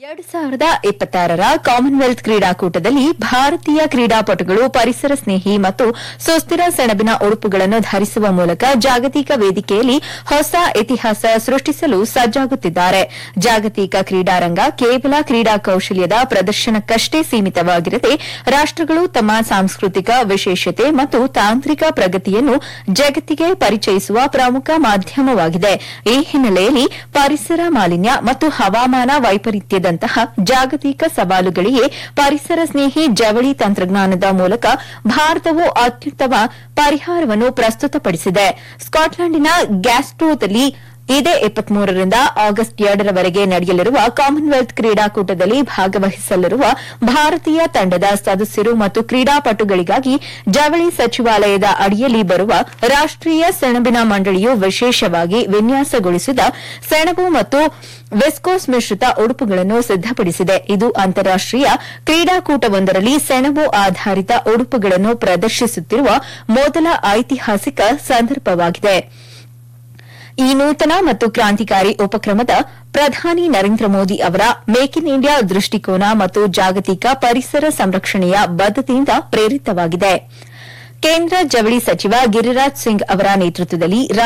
ಎರಡು ಸಾವಿರದ ಇಪ್ಪತ್ತಾರರ ಕಾಮನ್ವೆಲ್ತ್ ಕ್ರೀಡಾಕೂಟದಲ್ಲಿ ಭಾರತೀಯ ಕ್ರೀಡಾಪಟುಗಳು ಪರಿಸರ ಸ್ನೇಹಿ ಮತ್ತು ಸುಸ್ಥಿರ ಸೆಣಬಿನ ಉಡುಪುಗಳನ್ನು ಧರಿಸುವ ಮೂಲಕ ಜಾಗತಿಕ ವೇದಿಕೆಯಲ್ಲಿ ಹೊಸ ಇತಿಹಾಸ ಸೃಷ್ಟಿಸಲು ಸಜ್ಜಾಗುತ್ತಿದ್ದಾರೆ ಜಾಗತಿಕ ಕ್ರೀಡಾರಂಗ ಕೇವಲ ಕ್ರೀಡಾ ಕೌಶಲ್ಯದ ಪ್ರದರ್ಶನಕ್ಕಷ್ಟೇ ಸೀಮಿತವಾಗಿರದೆ ರಾಷ್ಟಗಳು ತಮ್ಮ ಸಾಂಸ್ಕೃತಿಕ ವಿಶೇಷತೆ ಮತ್ತು ತಾಂತ್ರಿಕ ಪ್ರಗತಿಯನ್ನು ಜಗತ್ತಿಗೆ ಪರಿಚಯಿಸುವ ಪ್ರಮುಖ ಮಾಧ್ಯಮವಾಗಿದೆ ಈ ಹಿನ್ನೆಲೆಯಲ್ಲಿ ಪರಿಸರ ಮಾಲಿನ್ಯ ಮತ್ತು ಹವಾಮಾನ ವೈಪರೀತ್ಯದಂತಹ ಜಾಗತಿಕ ಸವಾಲುಗಳಿಗೆ ಪರಿಸರ ಸ್ನೇಹಿ ಜವಳಿ ತಂತ್ರಜ್ಞಾನದ ಮೂಲಕ ಭಾರತವು ಅತ್ಯುತ್ತಮ ಪರಿಹಾರವನ್ನು ಪ್ರಸ್ತುತಪಡಿಸಿದೆ ಸ್ಕಾಟ್ಲೆಂಡಿನ ಗ್ಯಾಸ್ಟೋದಲ್ಲಿ ಇದೇ ಇಪ್ಪತ್ಮೂರರಿಂದ ಆಗಸ್ಟ್ ಎರಡರವರೆಗೆ ನಡೆಯಲಿರುವ ಕಾಮನ್ವೆಲ್ತ್ ಕ್ರೀಡಾಕೂಟದಲ್ಲಿ ಭಾಗವಹಿಸಲಿರುವ ಭಾರತೀಯ ತಂಡದ ಸದಸ್ಯರು ಮತ್ತು ಕ್ರೀಡಾಪಟುಗಳಿಗಾಗಿ ಜವಳಿ ಸಚಿವಾಲಯದ ಅಡಿಯಲ್ಲಿ ಬರುವ ರಾಷ್ಟೀಯ ಸೆಣಬಿನ ಮಂಡಳಿಯು ವಿಶೇಷವಾಗಿ ವಿನ್ಯಾಸಗೊಳಿಸಿದ ಸೆಣಬು ಮತ್ತು ವಿಸ್ಕೋಸ್ ಮಿಶ್ರಿತ ಉಡುಪುಗಳನ್ನು ಸಿದ್ದಪಡಿಸಿದೆ ಇದು ಅಂತಾರಾಷ್ಟೀಯ ಕ್ರೀಡಾಕೂಟವೊಂದರಲ್ಲಿ ಸೆಣಬು ಆಧಾರಿತ ಉಡುಪುಗಳನ್ನು ಪ್ರದರ್ಶಿಸುತ್ತಿರುವ ಮೊದಲ ಐತಿಹಾಸಿಕ ಸಂದರ್ಭವಾಗಿದೆ ಈ ನೂತನ ಮತ್ತು ಕ್ರಾಂತಿಕಾರಿ ಉಪಕ್ರಮದ ಪ್ರಧಾನಿ ನರೇಂದ್ರ ಮೋದಿ ಅವರ ಮೇಕ್ ಇನ್ ಇಂಡಿಯಾ ದೃಷ್ಟಿಕೋನ ಮತ್ತು ಜಾಗತಿಕ ಪರಿಸರ ಸಂರಕ್ಷಣೆಯ ಬದ್ದತೆಯಿಂದ ಪ್ರೇರಿತವಾಗಿದೆ ಕೇಂದ್ರ ಜವಳಿ ಸಚಿವ ಗಿರಿರಾಜ್ ಸಿಂಗ್ ಅವರ ನೇತೃತ್ವದಲ್ಲಿ